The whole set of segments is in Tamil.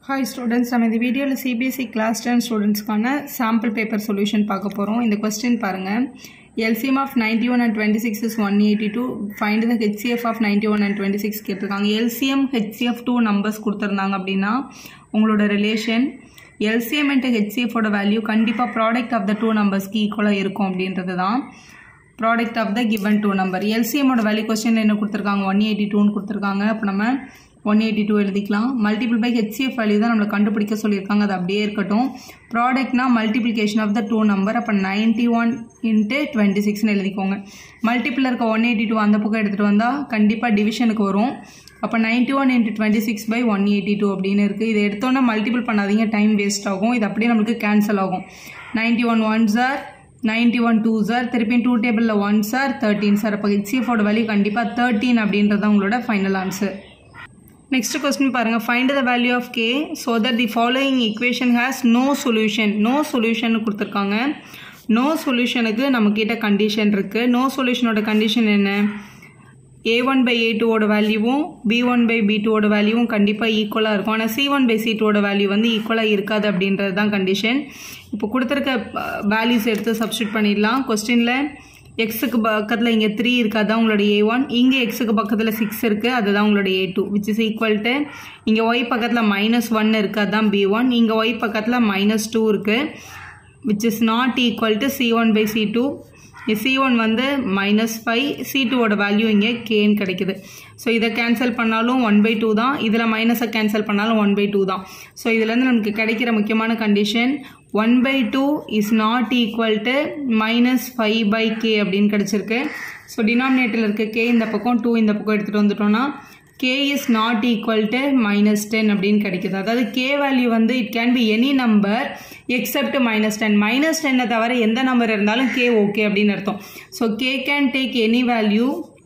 ஹாய் ஸ்டூடெண்ட்ஸ் நம்ம இந்த வீடியோவில் சிபிஎஸ்சி கிளாஸ் டென் ஸ்டூடெண்ட்ஸ்க்கான சாம்பிள் பேப்பர் சொல்யூஷன் பார்க்க போகிறோம் இந்த கொஸ்டின் பாருங்கள் LCM of ninety one and twenty six is one eighty two find the HCF of ninety one and twenty six கேட்டிருக்காங்க எல்சிஎம் ஹெச்சிஎஃப் டூ நம்பர்ஸ் கொடுத்துருந்தாங்க அப்படின்னா உங்களோட ரிலேஷன் எல்சிஎம் அண்ட் ஹெச்சிஎஃபோட வேல்யூ கண்டிப்பாக ப்ராடக்ட் ஆஃப் த டூ நம்பர்ஸ்க்கு ஈக்குவலாக இருக்கும் அப்படின்றது தான் product of the given two number எல்சிஎம்மோட வேல்யூ கொஸ்டினில் என்ன கொடுத்துருக்காங்க ஒன் எயிட்டி டூன்னு கொடுத்துருக்காங்க அப்போ நம்ம ஒன் எயிட்டி டூ எழுதிக்கலாம் மல்டிபிள் பை ஹெச்சிஎஃப் வேல்யூ தான் நம்மளை கண்டுபிடிக்க சொல்லியிருக்காங்க அது அப்படியே இருக்கட்டும் ப்ராடக்ட்னா multiplication of the two number அப்போ நைன்ட்டி ஒன் இன்ட்டு டுவெண்ட்டி சிக்ஸ்னு எழுதிக்கோங்க மல்டிபிள் இருக்க ஒன் எயிட்டி டூ அந்த பக்கம் எடுத்துகிட்டு வந்தால் கண்டிப்பாக டிவிஷனுக்கு வரும் அப்போ ninety one into twenty six by one eighty two அப்படின்னு இருக்குது இதை எடுத்தோன்னே மல்டிபிள் பண்ணாதீங்க டைம் வேஸ்ட் ஆகும் இது அப்படியே நம்மளுக்கு கேன்சல் ஆகும் ninety one one sir ninety one two sir திருப்பியும் டூ டேபிளில் ஒன் சார் தேர்ட்டீன் சார் அப்போ ஹெச்சிஎஃபோட வேல்யூ கண்டிப்பாக தேர்ட்டீன் அப்படின்றது தான் உங்களோட ஃபைனல் ஆன்சர் நெக்ஸ்ட் கொஸ்டின் பாருங்கள் find the value of K so that the following equation has no solution no solution கொடுத்துருக்காங்க நோ சொல்யூஷனுக்கு நம்மக்கிட்ட கண்டிஷன் இருக்குது நோ சொல்யூஷனோட கண்டிஷன் என்ன ஏ ஒன் பை ஏ டூவோட வேல்யூவும் பி ஒன் பை பி டூவோட வேல்யூவும் கண்டிப்பாக ஈக்குவலாக இருக்கும் ஆனால் சி ஒன் பை சி டூவோட வேல்யூ வந்து ஈக்குவலாக இருக்காது அப்படின்றது தான் கண்டிஷன் இப்போ கொடுத்துருக்க வேல்யூஸ் எடுத்து சப்ஸ்டியூட் பண்ணிடலாம் கொஸ்டினில் எக்ஸுக்கு பக்கத்தில் இங்கே த்ரீ இருக்குது அதுதான் உங்களோட ஏ ஒன் இங்கே எக்ஸுக்கு பக்கத்தில் சிக்ஸ் இருக்குது அதுதான் உங்களோட A two which is equal to இங்கே ஒய் பக்கத்தில் மைனஸ் ஒன் இருக்குது அதுதான் பி ஒன் இங்கே ஒய் பக்கத்தில் மைனஸ் டூ இருக்குது which is not equal to C one by C two C one வந்து மைனஸ் ஃபைவ் சி டூவோட வேல்யூ இங்கே கேன்னு கிடைக்குது ஸோ இதை கேன்சல் பண்ணாலும் ஒன் பை டூ தான் இதில் மைனஸை கேன்சல் பண்ணாலும் ஒன் பை டூ தான் ஸோ இதுலேருந்து நமக்கு கிடைக்கிற முக்கியமான condition one by two is not equal to minus five by K அப்படின்னு கிடச்சிருக்கு ஸோ டினாமினேட்டரில் இருக்க கே இந்த பக்கம் டூ இந்த பக்கம் எடுத்துகிட்டு வந்துட்டோம்னா K is not equal to minus ten அப்படின்னு கிடைக்குது அதாவது கே வேல்யூ வந்து it can be any number except minus ten minus டென்னை தவிர எந்த நம்பர் இருந்தாலும் கே ஓகே அப்படின்னு அர்த்தம் so K can take any value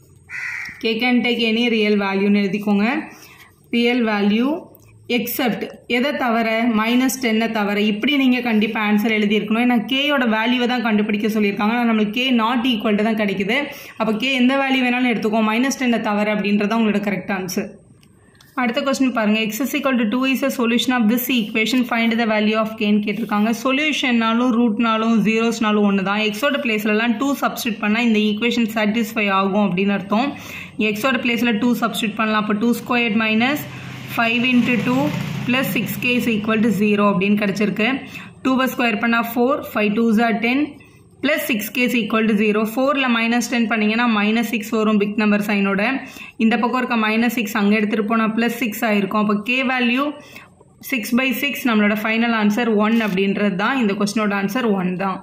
K can take any real வேல்யூன்னு எழுதிக்கோங்க ரியல் வேல்யூ எக்ஸப்ட் எதை தவிர மைனஸ் டென்னை தவிர இப்படி நீங்கள் கண்டிப்பாக ஆன்சர் எழுதியிருக்கணும் ஏன்னா கேயோட வேல்யூவை தான் கண்டுபிடிக்க சொல்லியிருக்காங்க ஆனால் நம்மளுக்கு கே நாட் ஈக்குவல் தான் கிடைக்குது அப்போ கே எந்த வேல்யூ வேணாலும் எடுத்துக்கோ மைனஸ் டென்னை தவிர அப்படின்றத உங்களோட கரெக்ட் ஆன்சர் அடுத்த கொஸ்டின் பாருங்க X is equal to two is a solution of this equation find the value of கேன்னு கேட்டிருக்காங்க சொல்யூஷன்னாலும் ரூட்னாலும் ஜீரோஸ்னாலும் ஒன்று தான் எக்ஸோட பிளேஸ்லலாம் டூ சப்ஸ்டியூட் பண்ணால் இந்த ஈக்குவேஷன் சாட்டிஸ்ஃபை ஆகும் அப்படின்னு அர்த்தம் எக்ஸோட பிளேஸில் டூ சப்ஸ்டியூட் பண்ணலாம் அப்போ two squared minus five into two plus six K is equal to zero அப்படின்னு கிடச்சிருக்கு டூவை ஸ்கொயர் பண்ணால் ஃபோர் ஃபைவ் டூ ஜார் ten plus six K's equal to zero ஃபோரில் மைனஸ் டென் பண்ணிங்கன்னா மைனஸ் சிக்ஸ் வரும் பிக் நம்பர் சைனோட இந்த பக்கம் இருக்க மைனஸ் சிக்ஸ் அங்கே எடுத்துகிட்டு போனால் ப்ளஸ் சிக்ஸ் ஆயிருக்கும் அப்போ K value six by six நம்மளோட ஃபைனல் ஆன்சர் ஒன் அப்படின்றது தான் இந்த கொஸ்டினோட ஆன்சர் ஒன் தான்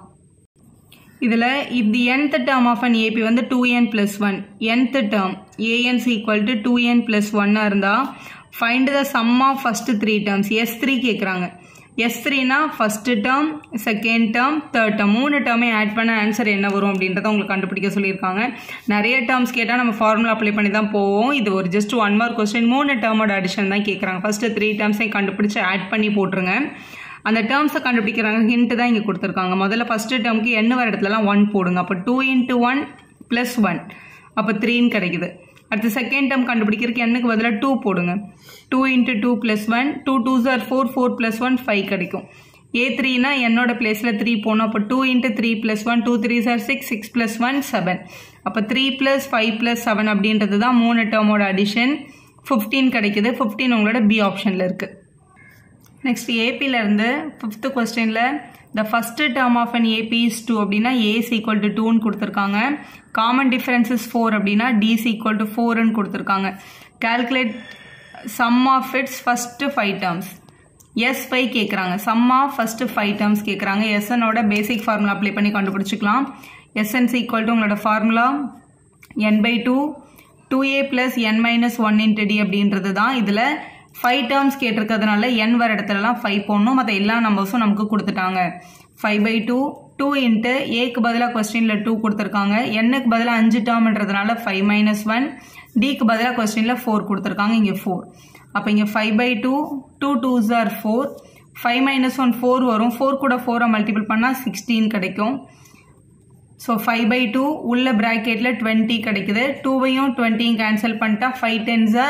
இதில் if the nth term of an AP வந்து two n plus one nth term a n's equal to two n plus ஒன்னாக இருந்தால் find the sum of first three terms S three கேட்குறாங்க எஸ் த்ரீனா first term second term third term மூணு டேர்மே ஆட் பண்ண ஆன்சர் என்ன வரும் அப்படின்றத உங்களுக்கு கண்டுபிடிக்க சொல்லியிருக்காங்க நிறைய டேர்ம்ஸ் கேட்டால் நம்ம ஃபார்முலா அப்ளை பண்ணி தான் போவோம் இது ஒரு ஜஸ்ட் ஒன் மார்க் கொஸ்டின் மூணு டேர்மோட அடிஷன் தான் கேட்குறாங்க ஃபஸ்ட்டு த்ரீ டேர்ம்ஸையும் கண்டுபிடிச்சி ஆட் பண்ணி போட்டுருங்க அந்த டேர்ம்ஸை கண்டுபிடிக்கிறாங்க ஹிண்ட்டு தான் இங்கே கொடுத்துருக்காங்க முதல்ல ஃபஸ்ட்டு டேர்முக்கு என்ன வர இடத்துலலாம் ஒன் போடுங்க அப்போ two into one plus one அப்போ த்ரீன்னு கிடைக்குது அடுத்து செகண்ட் டேர்ம் கண்டுபிடிக்கிறதுக்கு என்னக்கு பதிலாக டூ போடுங்க two into two plus one two two are four four plus one five கிடைக்கும் ஏ த்ரீனா என்னோட பிளேஸில் த்ரீ போகணும் அப்போ two into three plus one two three are six six plus one seven அப்போ three plus five plus seven அப்படின்றது தான் மூணு டேர்மோட அடிஷன் ஃபிஃப்டீன் கிடைக்குது ஃபிஃப்டீன் உங்களோட பி ஆப்ஷனில் இருக்குது நெக்ஸ்ட் ஏபியிலேருந்து ஃபிஃப்த்து கொஸ்டினில் the first term of an AP is two அப்படின்னா ஏஸ் ஈக்குவல் டு டூன்னு கொடுத்துருக்காங்க காமன் டிஃபரன்ஸ் இஸ் ஃபோர் அப்படின்னா டிஸ் ஈக்குவல் டு ஃபோர்னு கொடுத்துருக்காங்க calculate sum of its first five terms S five கேட்குறாங்க sum of first five terms கேட்குறாங்க எஸ்எனோட பேசிக் ஃபார்முலா அப்ளை பண்ணி கண்டுபிடிச்சிக்கலாம் எஸ்என்ஸ் ஈக்குவல் டு உங்களோட formula n by two two a plus n minus one into d அப்படின்றது தான் இதில் ஃபைவ் டேர்ம்ஸ் கேட்டிருக்கிறதுனால என் வர இடத்துலலாம் ஃபைவ் போடணும் மற்ற எல்லா நம்பர்ஸும் நமக்கு கொடுத்துட்டாங்க five by two two into ஏக்கு பதிலாக கொஸ்டினில் டூ கொடுத்துருக்காங்க என்னுக்கு பதிலாக அஞ்சு டேர்ம்ன்றதுனால ஃபைவ் மைனஸ் ஒன் டிக்கு பதிலாக கொஸ்டினில் ஃபோர் கொடுத்துருக்காங்க இங்கே ஃபோர் அப்போ இங்கே five by two two two are four five minus one four வரும் ஃபோர் கூட ஃபோரை மல்டிபிள் பண்ணால் சிக்ஸ்டீன் கிடைக்கும் ஸோ ஃபைவ் பை டூ உள்ள ப்ராக்கெட்டில் டுவெண்ட்டி கிடைக்குது டூவையும் டுவெண்ட்டியும் கேன்சல் பண்ணிட்டா ஃபைவ் டென் ஜார்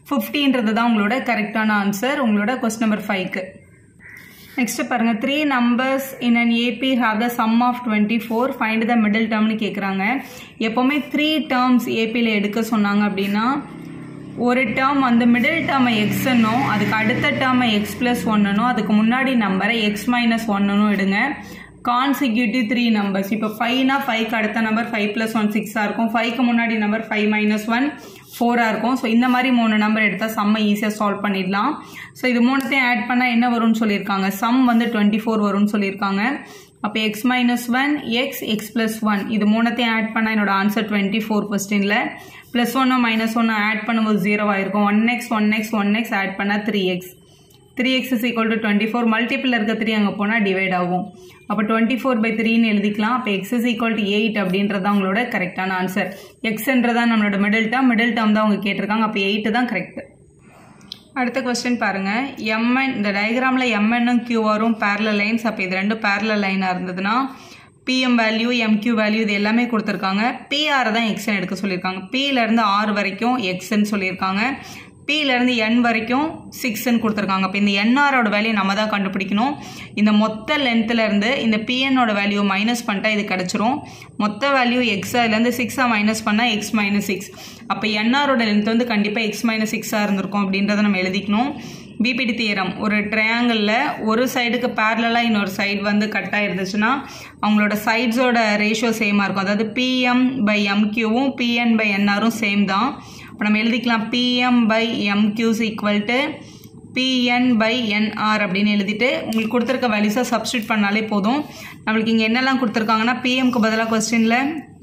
ஃபிஃப்டின்றது தான் உங்களோட கரெக்டான ஆன்சர் உங்களோட கொஸ்டின் நம்பர் ஃபைவ்க்கு நெக்ஸ்ட் பாருங்க three numbers in an AP have the sum of twenty four find the middle டேர்ம்னு கேட்குறாங்க எப்போவுமே த்ரீ டேர்ம்ஸ் ஏபியில் எடுக்க சொன்னாங்க அப்படின்னா ஒரு டேர்ம் வந்து மிடில் டேர்மை எக்ஸ்னும் அதுக்கு அடுத்த டேர்மை எக்ஸ் ப்ளஸ் ஒன்னுனும் அதுக்கு முன்னாடி நம்பரை எக்ஸ் மைனஸ் ஒன்னும் எடுங்க கான்சிக்யூட்டிவ் த்ரீ நம்பர்ஸ் இப்போ ஃபைவ்னா ஃபைவ்க்கு அடுத்த நம்பர் ஃபைவ் ப்ளஸ் ஒன் சிக்ஸாக இருக்கும் ஃபைவ்க்கு முன்னாடி நம்பர் ஃபைவ் மைனஸ் ஒன் ஃபோராக இருக்கும் ஸோ இந்த மாதிரி மூணு நம்பர் எடுத்தால் சம்மை ஈஸியாக சால்வ் பண்ணிடலாம் ஸோ இது மூணுத்தையும் ஆட் பண்ணால் என்ன வரும்னு சொல்லியிருக்காங்க சம் வந்து டுவெண்ட்டி ஃபோர் வரும்னு சொல்லியிருக்காங்க அப்போ x minus one x x plus one இது மூணுத்தையும் ஆட் பண்ணால் என்னோட ஆன்சர் டுவெண்ட்டி ஃபோர் கொஸ்டினில் ப்ளஸ் ஒன்று மைனஸ் ஒன்று ஆட் பண்ணும்போது ஜீரோ ஆயிருக்கும் one x one x one x add பண்ணால் three x three x is equal to twenty four multiple இருக்க த்ரீ அங்கே போனால் டிவைட் ஆகும் அப்போ டுவெண்ட்டி ஃபோர் பை த்ரீன்னு எழுதிக்கலாம் அப்போ x is equal to eight அப்படின்றது தான் உங்களோட கரெக்டான ஆன்சர் எக்ஸ்ன்றதான் நம்மளோட மிடில் டேர்ம் மிடில் டேர்ம் தான் அவங்க கேட்டிருக்காங்க அப்போ எயிட்டு தான் கரெக்ட் அடுத்த கொஸ்டின் பாருங்க எம்என் இந்த டயக்ராமில் எம்என்னும் கியூஆரும் பேரலல் லைன்ஸ் அப்போ இது ரெண்டும் பேரலல் லைனாக இருந்ததுன்னா பிஎம் வேல்யூ எம்கியூ வேல்யூ இது எல்லாமே கொடுத்துருக்காங்க பிஆர் தான் எக்ஸ்ன்னு எடுக்க சொல்லியிருக்காங்க பியிலேருந்து ஆறு வரைக்கும் எக்ஸ்ன்னு சொல்லியிருக்காங்க பியிலேருந்து என் வரைக்கும் சிக்ஸ்ன்னு கொடுத்துருக்காங்க இப்போ இந்த என்ஆரோட வேல்யூ நம்ம தான் கண்டுபிடிக்கணும் இந்த மொத்த லென்த்துலேருந்து இந்த பிஎன்னோட வேல்யூ மைனஸ் பண்ணிட்டா இது கிடச்சிரும் மொத்த வேல்யூ எக்ஸ் அதுலேருந்து சிக்ஸாக மைனஸ் பண்ணால் எக்ஸ் மைனஸ் சிக்ஸ் அப்போ என்ஆரோட லென்த் வந்து கண்டிப்பாக எக்ஸ் மைனஸ் சிக்ஸாக இருந்திருக்கும் அப்படின்றத நம்ம எழுதிக்கணும் பிபிடி தியரம் ஒரு ட்ரையாங்கிளில் ஒரு சைடுக்கு பேரலாக இன்னொரு சைடு வந்து கட்டாக இருந்துச்சுன்னா அவங்களோட சைட்ஸோட ரேஷியோ சேமாக இருக்கும் அதாவது பிஎம் பை எம்கியூவும் பிஎன் பை என்ஆரும் சேம் தான் இப்போ நம்ம எழுதிக்கலாம் PM by MQ's equal to PN by NR அப்படின்னு எழுதிட்டு உங்களுக்கு கொடுத்துருக்க வேல்யூஸை சப்ஸ்டியூட் பண்ணாலே போதும் நம்மளுக்கு இங்கே என்னெல்லாம் கொடுத்துருக்காங்கன்னா பிஎம்க்கு பதிலாக கொஸ்டினில்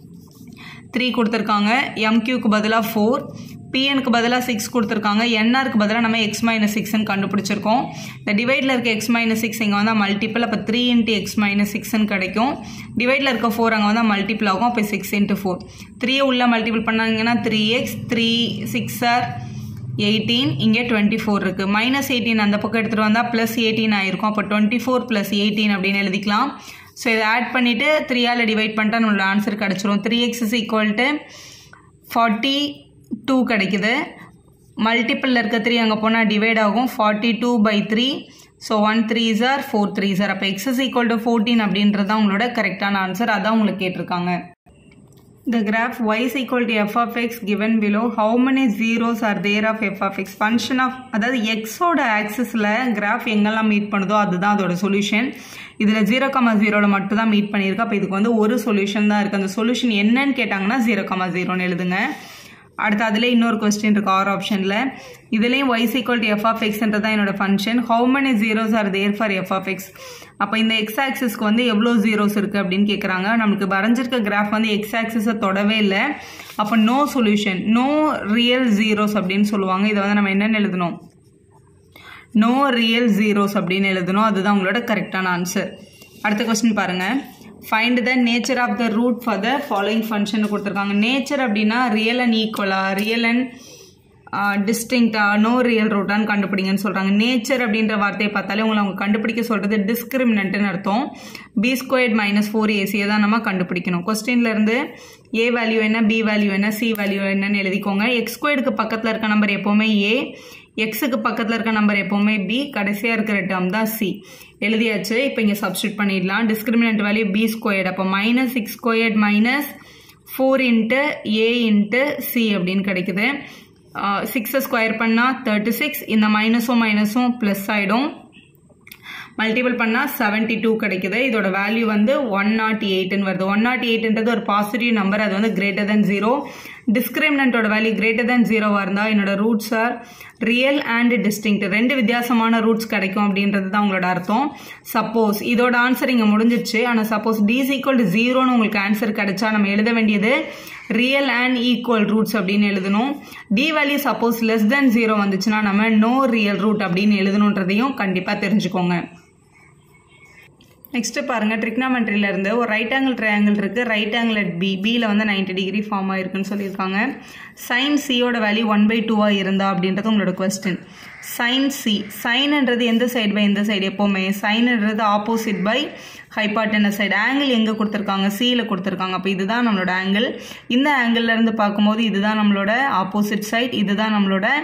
த்ரீ கொடுத்துருக்காங்க எம்கியூக்கு பதிலாக ஃபோர் பிஎனுக்கு பதிலாக சிக்ஸ் கொடுத்துருக்காங்க என்ஆருக்கு பதிலாக நம்ம எக்ஸ் மைனஸ் சிக்ஸ்னு கண்டுபிடிச்சிருக்கோம் இந்த டிவைடில் இருக்க எக்ஸ் மைனஸ் சிக்ஸ் இங்கே வந்தால் மல்டிபிள் அப்போ த்ரீ இன்ட்டு எக்ஸ் மைனஸ் சிக்ஸ்னு கிடைக்கும் டிவைடில் இருக்க ஃபோர் அங்கே வந்தால் மல்டிபிள் ஆகும் அப்போ சிக்ஸ் இன்ட்டு ஃபோர் த்ரீயை உள்ளே மல்டிபிள் பண்ணாங்கன்னா three x three six are eighteen இங்கே டுவெண்ட்டி ஃபோர் இருக்குது மைனஸ் எயிட்டீன் அந்த பக்கம் எடுத்துகிட்டு வந்தால் ப்ளஸ் எயிட்டீன் ஆயிருக்கும் அப்போ டுவெண்ட்டி ஃபோர் ப்ளஸ் எயிட்டீன் அப்படின்னு எழுதிக்கலாம் ஸோ இதை ஆட் பண்ணிவிட்டு த்ரீயால் டிவைட் பண்ணிட்டா நம்மளோட ஆன்சர் கிடச்சிரும் three x is equal to forty two கிடைக்குது மல்டிப்பிளில் இருக்க த்ரீ அங்கே போனால் டிவைட் ஆகும் forty two by three so one three are four three are அப்போ x is equal to fourteen அப்படின்றது தான் உங்களோட கரெக்டான ஆன்சர் அதான் உங்களுக்கு கேட்டிருக்காங்க The graph y is equal to f of x given below how many zeros are there of f of x function of அதாவது எக்ஸோட ஆக்சிஸில் கிராஃப் எங்கெல்லாம் மீட் பண்ணுதோ அதுதான் அதோட சொல்யூஷன் இதில் ஜீரோ கமா ஜீரோவில் மட்டும் தான் மீட் பண்ணியிருக்கு அப்போ இதுக்கு வந்து ஒரு சொல்யூஷன் தான் இருக்குது அந்த சொல்யூஷன் என்னன்னு கேட்டாங்கன்னா ஜீரோ கமா ஜீரோன்னு எழுதுங்க அடுத்து அதில் இன்னொரு கொஸ்டின் இருக்கு ஆர் ஆப்ஷனில் இதுலேயும் y's equal to f of எக்ஸ்ன்றது தான் என்னோட function how many zeros are there for f of x அப்போ இந்த எக்ஸ் ஆக்சிஸ்க்கு வந்து எவ்வளோ ஜீரோஸ் இருக்குது அப்படின்னு கேட்குறாங்க நமக்கு வரைஞ்சிருக்க கிராஃப் வந்து எக்ஸ் ஆக்சிஸை தொடவே இல்லை அப்போ no solution no real zeros அப்படின்னு சொல்லுவாங்க இதை வந்து நம்ம என்னென்னு எழுதணும் நோ ரியல் ஜீரோஸ் அப்படின்னு எழுதணும் அதுதான் உங்களோட கரெக்டான ஆன்சர் அடுத்த கொஸ்டின் பாருங்கள் find the nature of the root for the following function கொடுத்துருக்காங்க நேச்சர் அப்படின்னா ரியல் அண்ட் ஈக்குவலா ரியல் அண்ட் டிஸ்டிங்டா நோ ரியல் ரூட்டான்னு கண்டுபிடிங்கன்னு சொல்கிறாங்க நேச்சர் அப்படின்ற வார்த்தையை பார்த்தாலே உங்களை அவங்க கண்டுபிடிக்க சொல்கிறது டிஸ்கிரிமினன்ட்னு அர்த்தம் பி ஸ்கொயர்ட் மைனஸ் ஃபோர் ஏசியை தான் நம்ம கண்டுபிடிக்கணும் கொஸ்டின்லேருந்து ஏ வேல்யூ என்ன பி வேல்யூ என்ன சி வேல்யூ என்னன்னு எழுதிக்கோங்க எக்ஸ் ஸ்கொயர்டுக்கு பக்கத்தில் இருக்க நம்பர் எப்போவுமே ஏ எக்ஸுக்கு பக்கத்தில் இருக்க நம்பர் எப்போவுமே பி கடைசியாக இருக்கிற டேர்ம் தான் சி எழுதியாச்சு இப்போ இங்கே சப்ஸ்டியூட் பண்ணிடலாம் டிஸ்கிரிமினன்ட் வேல்யூ பி ஸ்கொயர்ட் அப்போ minus six squared minus four into a into c அப்படின்னு கிடைக்குது சிக்ஸை ஸ்கொயர் பண்ணால் தேர்ட்டி சிக்ஸ் இந்த மைனஸும் மைனஸும் ப்ளஸ் ஆகிடும் மல்டிபிள் பண்ணால் செவன்ட்டி டூ கிடைக்குது இதோட வேல்யூ வந்து ஒன் நாட் எயிட்னு வருது ஒன் நாட் எயிட்ன்றது ஒரு பாசிட்டிவ் நம்பர் அது வந்து கிரேட்டர் தென் ஜீரோ டிஸ்கிரிமினன்ட்டோட வேல்யூ கிரேட்டர் தென் ஜீரோவாக இருந்தால் என்னோட roots are real and distinct ரெண்டு வித்தியாசமான ரூட்ஸ் கிடைக்கும் அப்படின்றது தான் உங்களோட அர்த்தம் சப்போஸ் இதோட ஆன்சர் இங்கே முடிஞ்சிச்சு ஆனால் சப்போஸ் டிஸ் ஈக்குவல் டு ஜீரோன்னு உங்களுக்கு ஆன்சர் கிடைச்சா நம்ம எழுத வேண்டியது ரியல் அண்ட் ஈக்குவல் ரூட்ஸ் அப்படின்னு எழுதணும் D value suppose less than zero வந்துச்சுன்னா நம்ம நோ ரியல் ரூட் அப்படின்னு எழுதணுன்றதையும் கண்டிப்பாக தெரிஞ்சுக்கோங்க நெக்ஸ்ட் பாருங்க ட்ரிக்னாமெட்ரியில இருந்து ஒரு ரைட் ஆங்கிள் ட்ரையாங்கிள் இருக்கு ரைட் ஆங்கிள் அட் பி பியில் வந்து நைன்டி டிகிரி ஃபார்ம் ஆயிருக்குன்னு சொல்லியிருக்காங்க சைன் சியோட வேல்யூ ஒன் பை டூவா இருந்தா அப்படின்றது உங்களோட கொஸ்டின் சைன் சி சைன்ன்றது எந்த சைடு பை எந்த சைடு எப்போவுமே சைன்ன்றது opposite by hypotenuse side angle எங்கே கொடுத்துருக்காங்க சியில் கொடுத்துருக்காங்க அப்போ இதுதான் நம்மளோட ஆங்கிள் இந்த ஆங்கிள் இருந்து பார்க்கும்போது இதுதான் நம்மளோட ஆப்போசிட் சைட் இதுதான் நம்மளோட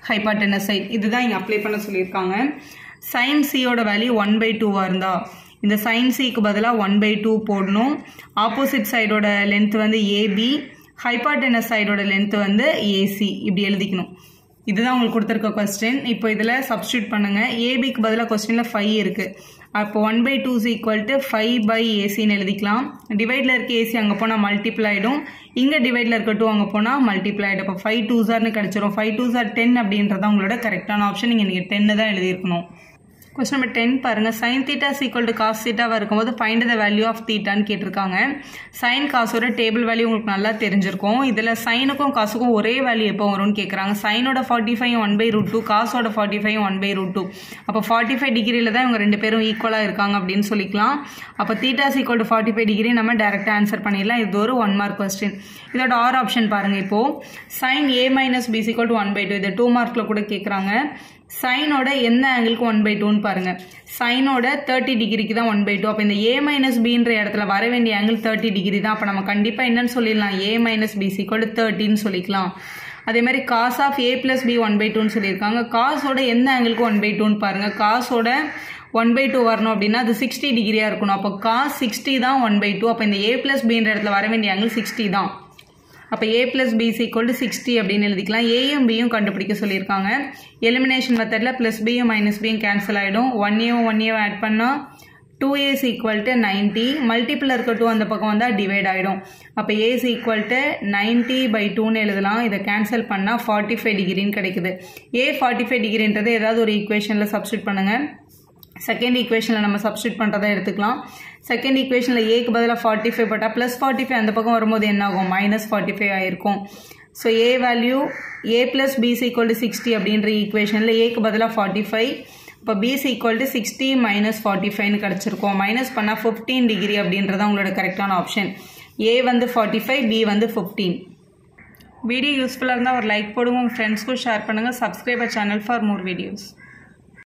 ஹைபாட்டனஸ் சைட் இதுதான் இங்கே அப்ளை பண்ண சொல்லியிருக்காங்க சைன் சியோட வேல்யூ ஒன் பை டூவாக இருந்தா இந்த சைன் சிக்கு பதிலாக ஒன் பை டூ போடணும் ஆப்போசிட் சைடோட லென்த் வந்து ஏபி ஹைபாட்டனஸ் சைடோட லென்த் வந்து ஏசி இப்படி எழுதிக்கணும் இதுதான் உங்களுக்கு கொடுத்துருக்க கொஸ்டின் இப்போ இதில் சப்ஸ்டியூட் பண்ணுங்கள் ஏபிக்கு பதிலாக கொஸ்டினில் ஃபைவ் இருக்குது அப்போ one by two is equal to five by ஏசின்னு எழுதிக்கலாம் டிவைடில் இருக்க ஏசி அங்கே போனால் மல்டிப்ளை ஆகிடும் இங்கே டிவைடில் இருக்க டூ அங்கே போனால் மல்டிப்ளை ஆகிடும் இப்போ ஃபைவ் டூ சார்னு கிடச்சிரும் ஃபைவ் டூ சார் டென் அப்படின்றதான் உங்களோட கரெக்டான ஆப்ஷன் நீங்கள் நீங்கள் டென்னு தான் எழுதியிருக்கணும் கொஸ்டின் நம்பர் டென் பாருங்க sine theta equal to cos தீட்டாவாக இருக்கும்போது ஃபைண்ட் த வேல்யூ ஆஃப் தீட்டான்னு கேட்டிருக்காங்க சைன் காசோட டேபிள் வேல்யூ உங்களுக்கு நல்லா தெரிஞ்சிருக்கும் இதில் சைனுக்கும் காசுக்கும் ஒரே வேல்யூ எப்போ வரும்னு கேட்குறாங்க சைனோட forty five one by root two காசோட forty five one by root two அப்போ ஃபார்ட்டி ஃபைவ் டிகிரியில் தான் இவங்க ரெண்டு பேரும் ஈக்குவலாக இருக்காங்க அப்படின்னு சொல்லிக்கலாம் அப்போ theta's equal to forty five degree நம்ம டேரெக்டாக ஆன்சர் பண்ணிடலாம் இது ஒரு ஒன் மார்க் கொஸ்டின் இதோட ஆர் ஆப்ஷன் பாருங்கள் இப்போது sine A minus B's equal to one by two இதை டூ மார்க்கில் கூட கேட்குறாங்க சைனோட எந்த ஆங்கிளுக்கு ஒன் பை டூன்னு பாருங்க சைனோட தேர்ட்டி டிகிரிக்கு தான் ஒன் பை டூ அப்போ இந்த ஏ மைனஸ் பின்ற இடத்துல வர வேண்டிய ஆங்கிள் தேர்ட்டி டிகிரி தான் அப்போ நம்ம கண்டிப்பாக என்னன்னு சொல்லிடலாம் ஏ மைனஸ் பி சீக்வல் தேர்ட்டின்னு சொல்லிக்கலாம் அதே மாதிரி cos of A plus B one by டூன்னு சொல்லியிருக்காங்க காசோட எந்த ஆங்கிளுக்கு ஒன் பை டூன்னு பாருங்க காசோட ஒன் பை டூ வரணும் அப்படின்னா அது சிக்ஸ்டி டிகிரியாக இருக்கணும் அப்போ காஸ் சிக்ஸ்டி தான் ஒன் பை டூ அப்போ இந்த ஏ பிளஸ் பின்ற இடத்துல வர வேண்டிய ஆங்கிள் சிக்ஸ்டி தான் அப்போ A plus B equal to sixty அப்படின்னு எழுதிக்கலாம் ஏயும் பியும் கண்டுபிடிக்க சொல்லியிருக்காங்க எலிமினேஷன் மெத்தடில் ப்ளஸ் பியும் மைனஸ் பியும் கேன்சல் ஆகிடும் ஒன் ஏவும் ஒன் ஏவும் ஆட் பண்ணால் two A's equal to ninety multiple இருக்க டூ அந்த பக்கம் வந்தால் டிவைட் ஆகிடும் அப்போ A's equal to ninety by டூன்னு எழுதலாம் இதை கேன்சல் பண்ணால் ஃபார்ட்டி ஃபைவ் டிகிரின்னு கிடைக்குது ஏ ஃபார்ட்டி ஃபைவ் டிகிரின்றது ஏதாவது ஒரு ஈக்குவேஷனில் சப்ஸ்டியூட் பண்ணுங்கள் செகண்ட் ஈக்குவேஷனில் நம்ம சப்ஸ்டியூட் பண்ணுறதா எடுத்துக்கலாம் செகண்ட் ஈக்குவேஷனில் ஏக்கு பதிலாக ஃபார்ட்டி ஃபைவ் போட்டால் ப்ளஸ் ஃபார்ட்டி ஃபைவ் அந்த பக்கம் வரும்போது என்ன ஆகும் மைனஸ் ஃபார்ட்டி ஃபைவ் ஆயிருக்கும் so A value A plus B's equal to sixty அப்படின்ற ஈக்குவேஷனில் ஏக்கு பதிலாக ஃபார்ட்டி ஃபைவ் இப்போ B's equal to sixty minus forty ஃபைவ்னு கிடச்சிருக்கும் மைனஸ் பண்ணால் ஃபிஃப்டீன் டிகிரி அப்படின்றது உங்களோட கரெக்டான ஆப்ஷன் ஏ வந்து ஃபார்ட்டி ஃபைவ் பி வந்து ஃபிஃப்டீன் வீடியோ யூஸ்ஃபுல்லாக இருந்தால் ஒரு லைக் போடுங்க உங்கள் ஃப்ரெண்ட்ஸ்க்கும் ஷேர் பண்ணுங்கள் subscriber channel for more videos